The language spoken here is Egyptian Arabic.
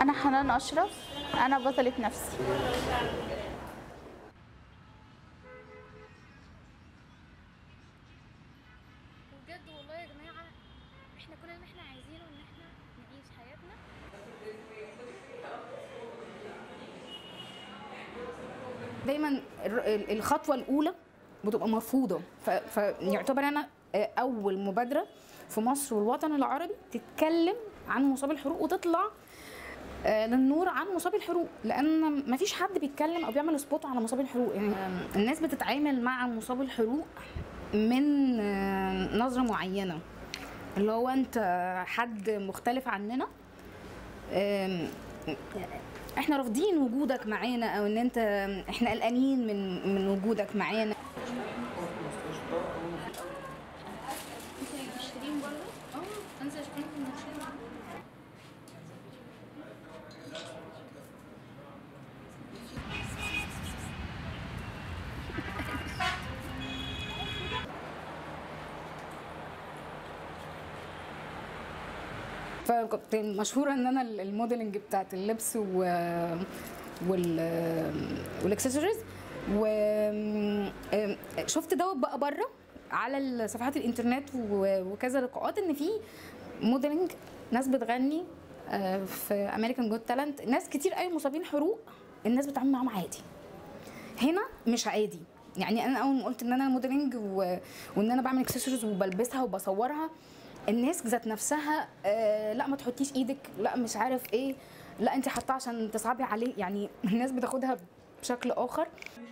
انا حنان اشرف انا بطلة نفسي بجد والله يا جماعه احنا كل اللي احنا عايزينه ان احنا نعيش حياتنا دايما الر- الخطوه الاولى بتبقى مرفوضه ف- فيعتبر انا آه، اول مبادره في مصر والوطن العربي تتكلم عن مصاب الحروق وتطلع آه، للنور عن مصاب الحروق لان مفيش حد بيتكلم او بيعمل سبوت على مصاب الحروق يعني آم، الناس بتتعامل مع مصاب الحروق من آه، نظره معينه اللي هو انت حد مختلف عننا آم، احنا رافضين وجودك معانا او ان انت احنا قلقانين من من وجودك معانا مشترين بره اه انزل اشتري في المنشيه فكنت مشهوره ان انا الموديلنج بتاعت اللبس و وال والاكسسوارز وشفت دوت بقى بره على صفحات الانترنت و- وكذا لقاءات ان في موديلنج ناس بتغني آه، في امريكان جوت تالنت ناس كتير قوي مصابين حروق الناس بتتعامل معاهم عادي هنا مش عادي يعني انا اول ما قلت ان انا موديلنج و... وان انا بعمل اكسسوارز وبلبسها وبصورها الناس ذات نفسها آه لا ما تحطيش ايدك لا مش عارف ايه لا انت حاطاه عشان تصعبي عليه يعني الناس بتاخدها بشكل اخر